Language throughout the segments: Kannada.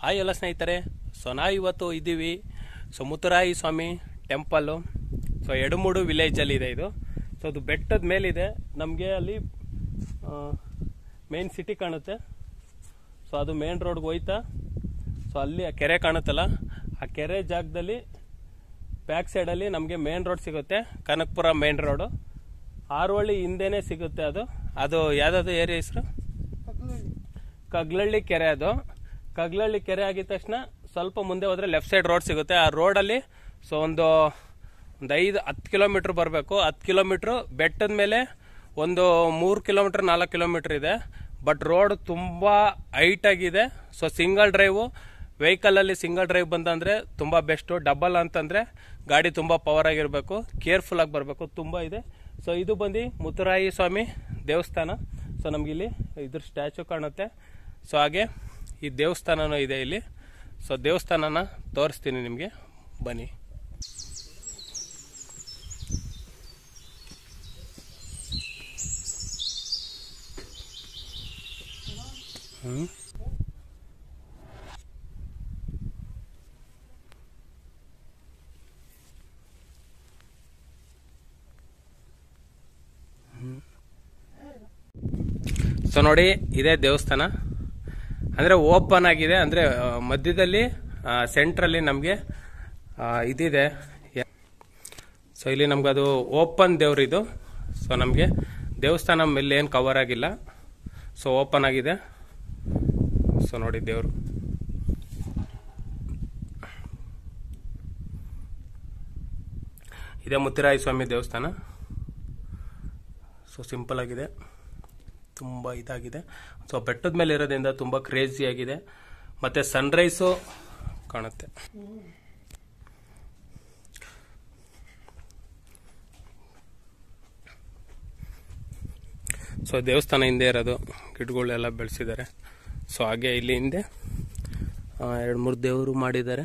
ಹಾಯ್ ಎಲ್ಲ ಸ್ನೇಹಿತರೆ ಸೊ ನಾವು ಇವತ್ತು ಇದ್ದೀವಿ so Mutturayi Swamy temple so Edamudu ವಿಲೇಜಲ್ಲಿ ಇದೆ ಇದು ಸೊ ಅದು ಬೆಟ್ಟದ ಮೇಲಿದೆ ನಮಗೆ ಅಲ್ಲಿ ಮೇನ್ ಸಿಟಿ ಕಾಣುತ್ತೆ ಸೊ ಅದು ಮೇನ್ ರೋಡ್ಗೆ ಹೋಯ್ತಾ ಸೊ ಅಲ್ಲಿ ಆ ಕೆರೆ ಕಾಣುತ್ತಲ್ಲ ಆ ಕೆರೆ ಜಾಗದಲ್ಲಿ ಬ್ಯಾಕ್ ಸೈಡಲ್ಲಿ ನಮಗೆ ಮೇನ್ ರೋಡ್ ಸಿಗುತ್ತೆ ಕನಕಪುರ ಮೇನ್ ರೋಡು ಆರೋಳಿ ಹಿಂದೆನೇ ಸಿಗುತ್ತೆ ಅದು ಅದು ಯಾವ್ದಾದ್ರು ಏರಿಯಾ ಹೆಸರು ಕಗ್ಲಳ್ಳಿ ಕೆರೆ ಅದು ಕಗ್ಲಳ್ಳಿ ಕೆರೆ ಆಗಿದ ತಕ್ಷಣ ಸ್ವಲ್ಪ ಮುಂದೆ ಹೋದ್ರೆ ಲೆಫ್ಟ್ ಸೈಡ್ ರೋಡ್ ಸಿಗುತ್ತೆ ಆ ರೋಡಲ್ಲಿ ಸೊ ಒಂದು ಒಂದು ಐದು ಹತ್ತು ಕಿಲೋಮೀಟ್ರ್ ಬರಬೇಕು ಹತ್ತು ಕಿಲೋಮೀಟ್ರ್ ಬೆಟ್ಟದ ಮೇಲೆ ಒಂದು ಮೂರು ಕಿಲೋಮೀಟ್ರ್ ನಾಲ್ಕು ಕಿಲೋಮೀಟ್ರ್ ಇದೆ ಬಟ್ ರೋಡ್ ತುಂಬ ಹೈಟ್ ಆಗಿದೆ ಸೊ ಸಿಂಗಲ್ ಡ್ರೈವು ವೆಹಿಕಲಲ್ಲಿ ಸಿಂಗಲ್ ಡ್ರೈವ್ ಬಂದಂದ್ರೆ ತುಂಬ ಬೆಸ್ಟು ಡಬಲ್ ಅಂತಂದರೆ ಗಾಡಿ ತುಂಬ ಪವರ್ ಆಗಿರಬೇಕು ಕೇರ್ಫುಲ್ ಆಗಿ ಬರಬೇಕು ತುಂಬ ಇದೆ ಸೊ ಇದು ಬಂದು ಮುತ್ತುರಾಯಿ ಸ್ವಾಮಿ ದೇವಸ್ಥಾನ ಸೊ ನಮಗಿಲ್ಲಿ ಇದ್ರ ಸ್ಟ್ಯಾಚು ಕಾಣುತ್ತೆ ಸೊ ಹಾಗೆ ಈ ದೇವಸ್ಥಾನನೂ ಇದೆ ಇಲ್ಲಿ ಸೊ ದೇವಸ್ಥಾನನ ತೋರಿಸ್ತೀನಿ ನಿಮಗೆ ಬನ್ನಿ ಹ್ಮ್ ಸೊ ನೋಡಿ ಇದೇ ದೇವಸ್ಥಾನ ಅಂದ್ರೆ ಓಪನ್ ಆಗಿದೆ ಅಂದ್ರೆ ಆ, ಮಧ್ಯದಲ್ಲಿ ಸೆಂಟ್ರಲ್ಲಿ ನಮಗೆ ಇದಿದೆ ಸೊ ಇಲ್ಲಿ ನಮ್ಗೆ ಅದು ಓಪನ್ ದೇವ್ರು ಇದು ಸೊ ನಮಗೆ ದೇವಸ್ಥಾನ ಮೇಲೆ ಏನು ಕವರ್ ಆಗಿಲ್ಲ ಸೊ ಓಪನ್ ಆಗಿದೆ ಸೊ ನೋಡಿ ದೇವರು ಇದೇ ಮುತ್ತಿರಾಯ ಸ್ವಾಮಿ ದೇವಸ್ಥಾನ ಸೊ ಸಿಂಪಲ್ ಆಗಿದೆ ತುಂಬ ಇದಾಗಿದೆ ಸೊ ಬೆಟ್ಟದ ಮೇಲೆ ಇರೋದ್ರಿಂದ ತುಂಬ ಕ್ರೇಜಿ ಆಗಿದೆ ಮತ್ತೆ ಸನ್ರೈಸು ಕಾಣುತ್ತೆ ಸೊ ದೇವಸ್ಥಾನ ಹಿಂದೆ ಇರೋದು ಗಿಡಗಳೆಲ್ಲ ಬೆಳೆಸಿದ್ದಾರೆ ಸೊ ಹಾಗೆ ಇಲ್ಲಿ ಹಿಂದೆ ಎರಡು ಮೂರು ದೇವರು ಮಾಡಿದ್ದಾರೆ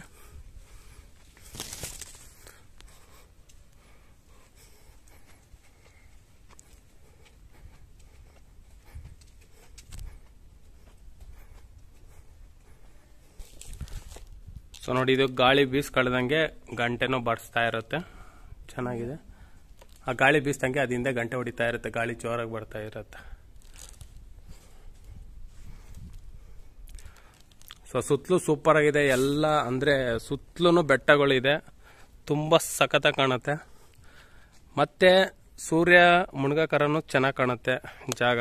ಸೊ ನೋಡಿ ಇದು ಗಾಳಿ ಬೀಸ್ಕಳ್ದಂಗೆ ಗಂಟೆನೂ ಬಾರಿಸ್ತಾ ಇರುತ್ತೆ ಚೆನ್ನಾಗಿದೆ ಆ ಗಾಳಿ ಬೀಸ್ದಂಗೆ ಅದಿಂದ ಗಂಟೆ ಹೊಡಿತಾ ಇರುತ್ತೆ ಗಾಳಿ ಜೋರಾಗಿ ಬರ್ತಾ ಇರುತ್ತೆ ಸೊ ಸುತ್ತಲೂ ಸೂಪರ್ ಆಗಿದೆ ಎಲ್ಲ ಅಂದರೆ ಸುತ್ತಲೂ ಬೆಟ್ಟಗಳಿದೆ ತುಂಬ ಸಖತ ಕಾಣುತ್ತೆ ಮತ್ತೆ ಸೂರ್ಯ ಮುಳುಗಕರನು ಚೆನ್ನಾಗಿ ಕಾಣುತ್ತೆ ಜಾಗ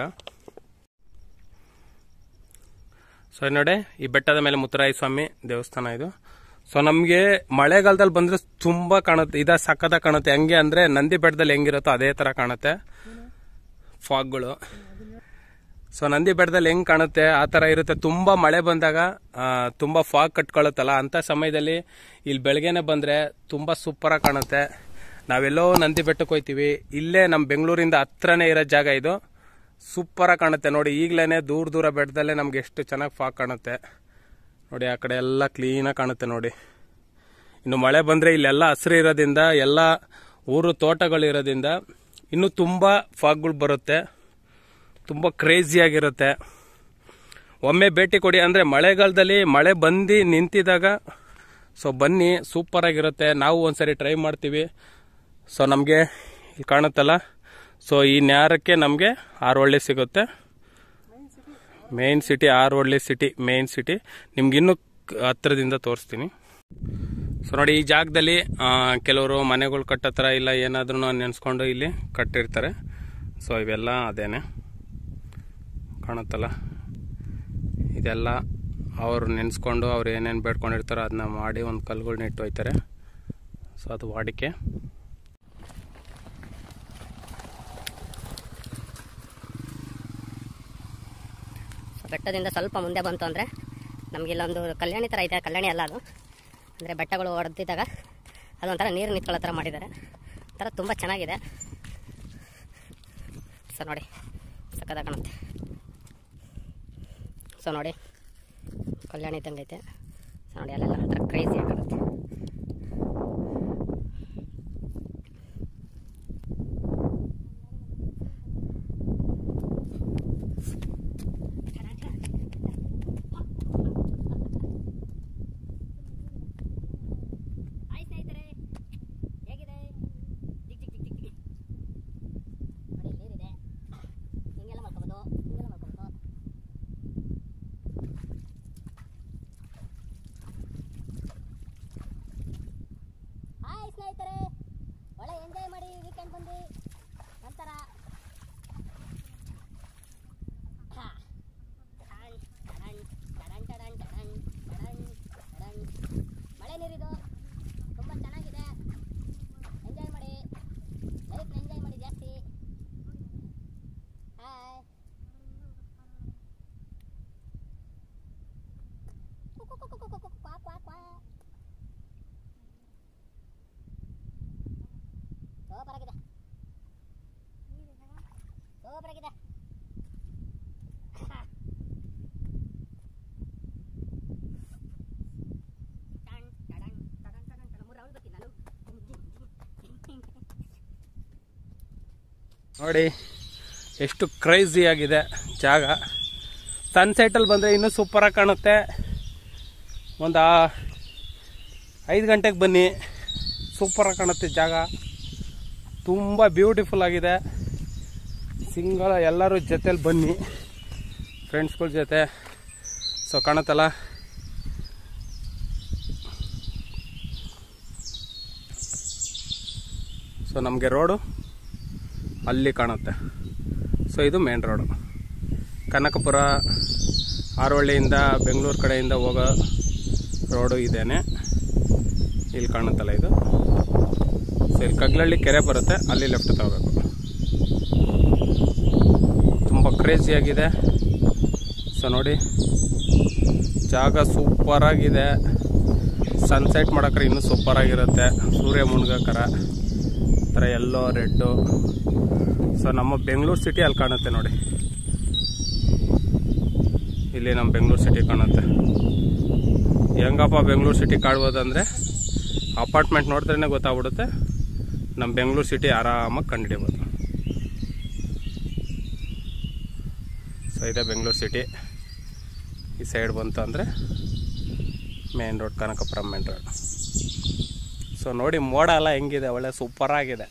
ಸೊ ನೋಡಿ ಈ ಬೆಟ್ಟದ ಮೇಲೆ ಮುತ್ತರಾಯ ಸ್ವಾಮಿ ದೇವಸ್ಥಾನ ಇದು ಸೊ ನಮಗೆ ಮಳೆಗಾಲದಲ್ಲಿ ಬಂದ್ರೆ ತುಂಬಾ ಕಾಣುತ್ತೆ ಇದ ಸಕ್ಕದ ಕಾಣುತ್ತೆ ಹೆಂಗೆ ಅಂದ್ರೆ ನಂದಿ ಬೆಟ್ಟದಲ್ಲಿ ಹೆಂಗಿರುತ್ತೋ ಅದೇ ತರ ಕಾಣುತ್ತೆ ಫಾಗ್ಗಳು ಸೊ ನಂದಿ ಬೆಟ್ಟದಲ್ಲಿ ಹೆಂಗ್ ಕಾಣುತ್ತೆ ಆ ತರ ಇರುತ್ತೆ ತುಂಬಾ ಮಳೆ ಬಂದಾಗ ಆ, ತುಂಬಾ ಫಾಗ್ ಕಟ್ಕೊಳ್ಳುತ್ತಲ್ಲ ಅಂತ ಸಮಯದಲ್ಲಿ ಇಲ್ಲಿ ಬೆಳಗ್ಗೆನೆ ಬಂದ್ರೆ ತುಂಬಾ ಸೂಪರ್ ಆಗಿ ಕಾಣುತ್ತೆ ನಾವೆಲ್ಲೋ ನಂದಿ ಬೆಟ್ಟಕ್ಕೆ ಹೋಯ್ತೀವಿ ಇಲ್ಲೇ ನಮ್ಮ ಬೆಂಗಳೂರಿಂದ ಹತ್ರನೇ ಇರೋ ಜಾಗ ಇದು ಸೂಪರ್ ಆಗಿ ಕಾಣುತ್ತೆ ನೋಡಿ ಈಗ್ಲೇನೆ ದೂರ ದೂರ ಬೆಟ್ಟದಲ್ಲೇ ನಮ್ಗೆ ಎಷ್ಟು ಚೆನ್ನಾಗಿ ಫಾಗ್ ಕಾಣುತ್ತೆ ನೋಡಿ ಆ ಕಡೆ ಎಲ್ಲ ಕ್ಲೀನಾಗಿ ಕಾಣುತ್ತೆ ನೋಡಿ ಇನ್ನು ಮಳೆ ಬಂದ್ರೆ ಇಲ್ಲೆಲ್ಲ ಹಸಿರು ಇರೋದ್ರಿಂದ ಎಲ್ಲ ಊರು ತೋಟಗಳು ಇರೋದ್ರಿಂದ ಇನ್ನು ತುಂಬಾ ಫಾಗ್ಗಳು ಬರುತ್ತೆ ತುಂಬ ಕ್ರೇಜಿ ಆಗಿರುತ್ತೆ ಒಮ್ಮೆ ಭೇಟಿ ಕೊಡಿ ಅಂದರೆ ಮಳೆಗಾಲದಲ್ಲಿ ಮಳೆ ಬಂದು ನಿಂತಿದಾಗ ಸೊ ಬನ್ನಿ ಸೂಪರ್ ಆಗಿರುತ್ತೆ ನಾವು ಒಂದ್ಸರಿ ಟ್ರೈ ಮಾಡ್ತೀವಿ ಸೊ ನಮಗೆ ಇಲ್ಲಿ ಕಾಣುತ್ತಲ್ಲ ಸೊ ಈ ನ್ಯಾರಕ್ಕೆ ನಮಗೆ ಆರೋಳ್ಳಿ ಸಿಗುತ್ತೆ main city Arolli city main city ನಿಮ್ಗೆ ಇನ್ನೂ ಕ- ಹತ್ರದಿಂದ ತೋರಿಸ್ತೀನಿ ಸೊ ನೋಡಿ ಈ ಜಾಗದಲ್ಲಿ ಆ, ಕೆಲವರು ಮನೆಗಳು ಕಟ್ಟತ್ರ ಇಲ್ಲ ಏನಾದ್ರೂ ನೆನೆಸ್ಕೊಂಡು ಇಲ್ಲಿ ಕಟ್ಟಿರ್ತಾರೆ ಸೊ ಇವೆಲ್ಲ ಅದೇನೆ ಕಾಣುತ್ತಲ್ಲ ಇದೆಲ್ಲ ಅವರು ನೆನೆಸ್ಕೊಂಡು ಅವ್ರು ಏನೇನು ಬೇಡ್ಕೊಂಡಿರ್ತಾರೋ ಅದನ್ನ ಮಾಡಿ ಒಂದು ಕಲ್ಲುಗಳ್ನ ಇಟ್ಟು ಹೋಯ್ತಾರೆ ಸೊ ಅದು ವಾಡಿಕೆ ಸೊ ಬೆಟ್ಟದಿಂದ ಸ್ವಲ್ಪ ಮುಂದೆ ಬಂತು ಅಂದರೆ ನಮಗೆ ಇಲ್ಲೊಂದು ಕಲ್ಯಾಣಿ ಥರ ಇದೆ ಕಲ್ಯಾಣಿ ಅಲ್ಲ ಅದು ಅಂದರೆ ಬೆಟ್ಟಗಳು ಹೊಡೆದಿದ್ದಾಗ ಅದೊಂಥರ ನೀರು ನಿಂತ್ಕೊಳ್ಳೋ ಥರ ಮಾಡಿದ್ದಾರೆ ಒಂಥರ ತುಂಬ ಚೆನ್ನಾಗಿದೆ ಸೊ ನೋಡಿ ಸಕ್ಕದಾಗ ಕಾಣುತ್ತೆ ಸೊ ನೋಡಿ ಕಲ್ಯಾಣಿ ಇದ್ದಂಗೆ ಐತೆ ಸೊ ನೋಡಿ ಅಲ್ಲೆಲ್ಲ ಒಂಥರ ಕ್ರೇಜಿ ಕಾಣುತ್ತೆ ಸ್ನೇಹಿತರೆ ಒಳ್ಳೆ ಎಂಜಾಯ್ ಮಾಡಿ ವೀಕೆಂಡ್ ಬಂದು ನಂತರ ಹಾ. ಟಡನ್, ಟಡನ್, ಟಡನ್, ಟಡನ್, ಟಡನ್, ಟಡನ್, ಟಡನ್. ಮಳೆ ನೀರಿದು ತುಂಬ ಚೆನ್ನಾಗಿದೆ ಎಂಜಾಯ್ ಮಾಡಿ ಲೈಫ್ನ ಎಂಜಾಯ್ ಮಾಡಿ ಜಾಸ್ತಿ ಹಾಯ್ ಕ್ವಾ ಕ್ವಾ ಕ್ವಾ ಸೂಪರ್ ಆಗಿದೆ ಸೂಪರ್ ಆಗಿದೆ ಟನ್, ಟಡನ್, ಟಡನ್, ಟಡನ್, ಟಡನ್. ಮೂರು round ಬರ್ತೀನಿ ನಾನು. ನೋಡಿ ಎಷ್ಟು ಕ್ರೈಸಿ ಆಗಿದೆ ಜಾಗ ಸನ್ಸೆಟಲ್ಲಿ ಬಂದರೆ ಇನ್ನೂ ಸೂಪರಾಗಿ ಕಾಣುತ್ತೆ ಒಂದು ಐದು ಗಂಟೆಗೆ ಬನ್ನಿ ಸೂಪರಾಗಿ ಕಾಣುತ್ತೆ ಜಾಗ ತುಂಬ ಬ್ಯೂಟಿಫುಲ್ ಆಗಿದೆ ಸಿಂಗಲ್ ಎಲ್ಲರೂ ಜೊತೆಲಿ ಬನ್ನಿ ಫ್ರೆಂಡ್ಸ್ಗಳ ಜೊತೆ ಸೊ ಕಾಣುತ್ತಲ್ಲ ಸೊ ನಮಗೆ ರೋಡು ಅಲ್ಲಿ ಕಾಣುತ್ತೆ ಸೊ ಇದು ಮೇನ್ ರೋಡು ಕನಕಪುರ ಆರೋಳ್ಳಿಯಿಂದ ಬೆಂಗಳೂರು ಕಡೆಯಿಂದ ಹೋಗೋ ರೋಡು ಇದೇನೆ ಇಲ್ಲಿ ಕಾಣುತ್ತಲ್ಲ ಇದು ಸೊ ಇಲ್ಲಿ ಕಗ್ಲಳ್ಳಿ ಕೆರೆ ಬರುತ್ತೆ ಅಲ್ಲಿ ಲೆಫ್ಟ್ ತಗೋಬೇಕು ತುಂಬ ಕ್ರೇಜಿಯಾಗಿದೆ ಸೊ ನೋಡಿ ಜಾಗ ಸೂಪರಾಗಿದೆ ಸನ್ಸೆಟ್ ಮಾಡೋಕ್ರೆ ಇನ್ನೂ ಸೂಪರಾಗಿರುತ್ತೆ ಸೂರ್ಯ ಮುಳುಗಕರ ಥರ ಎಲ್ಲೋ ರೆಡ್ಡು ಸೊ ನಮ್ಮ ಬೆಂಗಳೂರು ಸಿಟಿ ಅಲ್ಲಿ ಕಾಣುತ್ತೆ ನೋಡಿ ಇಲ್ಲಿ ನಮ್ಮ ಬೆಂಗಳೂರು ಸಿಟಿ ಕಾಣುತ್ತೆ ಹೆಂಗಪ್ಪ ಬೆಂಗಳೂರು ಸಿಟಿ ಕಾಣ್ಬೋದಂದ್ರೆ ಅಪಾರ್ಟ್ಮೆಂಟ್ ನೋಡಿದ್ರೇ ಗೊತ್ತಾಗ್ಬಿಡುತ್ತೆ ನಮ್ಮ ಬೆಂಗಳೂರು ಸಿಟಿ ಆರಾಮಾಗಿ ಕಂಡುಹಿಡಿಬೋದು ಸೊ ಇದೆ ಬೆಂಗಳೂರು ಸಿಟಿ ಈ ಸೈಡ್ ಬಂತು ಅಂದರೆ main road Kanakapura main road so ನೋಡಿ ಮೋಡ ಎಲ್ಲ ಹೆಂಗಿದೆ ಒಳ್ಳೆ ಸೂಪರ್ ಆಗಿದೆ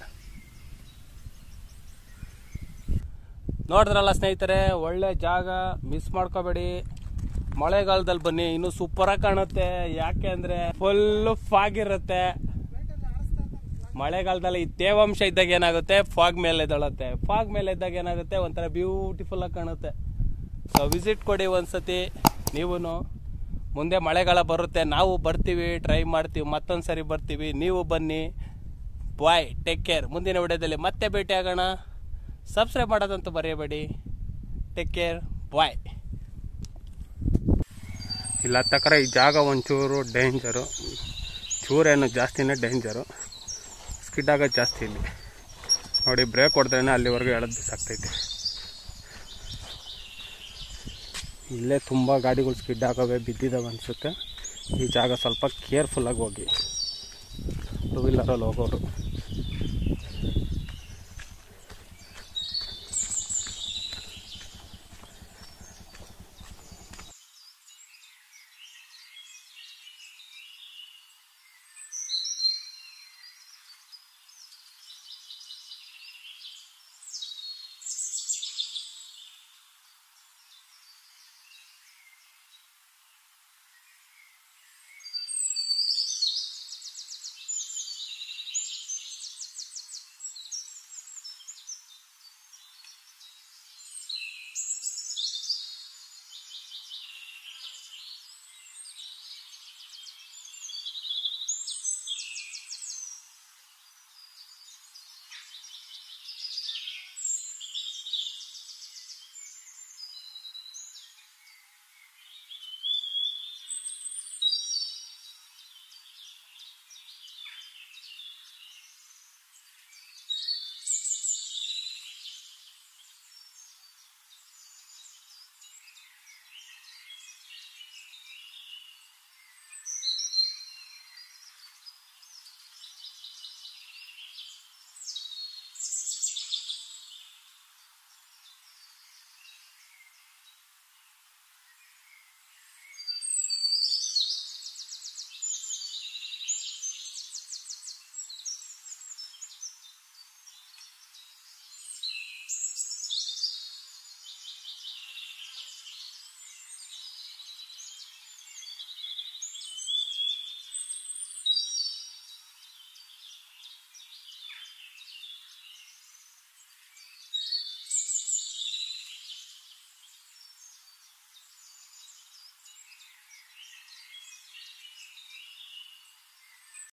ನೋಡಿದ್ರಲ್ಲ ಸ್ನೇಹಿತರೆ ಒಳ್ಳೆ ಜಾಗ ಮಿಸ್ ಮಾಡ್ಕೋಬೇಡಿ ಮಳೆಗಾಲದಲ್ಲಿ ಬನ್ನಿ ಇನ್ನು ಸೂಪರಾಗಿ ಕಾಣುತ್ತೆ ಯಾಕೆ ಅಂದ್ರೆ ಫುಲ್ ಫಾಗ್ ಇರುತ್ತೆ ಮಳೆಗಾಲದಲ್ಲಿ ಈ ತೇವಾಂಶ ಇದ್ದಾಗ ಏನಾಗುತ್ತೆ ಫಾಗ್ ಮೇಲೆ ಎದ್ದಳುತ್ತೆ ಫಾಗ್ ಮೇಲೆ ಇದ್ದಾಗ ಏನಾಗುತ್ತೆ ಒಂಥರ ಬ್ಯೂಟಿಫುಲ್ ಆಗಿ ಕಾಣುತ್ತೆ ಸೊ ವಿಸಿಟ್ ಕೊಡಿ ಒಂದ್ಸತಿ ನೀವೂ ಮುಂದೆ ಮಳೆಗಾಲ ಬರುತ್ತೆ ನಾವು ಬರ್ತೀವಿ ಟ್ರೈ ಮಾಡ್ತೀವಿ ಮತ್ತೊಂದು ಸರಿ ಬರ್ತೀವಿ ನೀವು ಬನ್ನಿ ಬಾಯ್ ಟೇಕ್ ಕೇರ್ ಮುಂದಿನ ವಿಡಿಯೋದಲ್ಲಿ ಮತ್ತೆ ಭೇಟಿ ಆಗೋಣ ಸಬ್ಸ್ಕ್ರೈಬ್ ಮಾಡೋದಂತೂ ಮರೆಯಬೇಡಿ ಟೇಕ್ ಕೇರ್ ಬಾಯ್ ಇಲ್ಲ ತಕ್ಕರ ಈ ಜಾಗ ಒಂಚೂರು ಡೇಂಜರು ಚೂರೇನು ಜಾಸ್ತಿನೇ ಡೇಂಜರು ಸ್ಕಿಡ್ ಆಗೋದು ಜಾಸ್ತಿ ಇಲ್ಲಿ ನೋಡಿ ಬ್ರೇಕ್ ಹೊಡೆದ್ರೇ ಅಲ್ಲಿವರೆಗೂ ಎಳೆದು ಬಿಸಾಕ್ತೈತೆ ಇಲ್ಲೇ ತುಂಬ ಗಾಡಿಗಳು ಸ್ಕಿಡ್ ಆಗವೆ ಬಿದ್ದಿದ್ದಾವೆ ಅನಿಸುತ್ತೆ ಈ ಜಾಗ ಸ್ವಲ್ಪ ಕೇರ್ಫುಲ್ಲಾಗಿ ಹೋಗಿ ಟೂ ವೀಲರಲ್ಲಿ ಹೋಗೋರು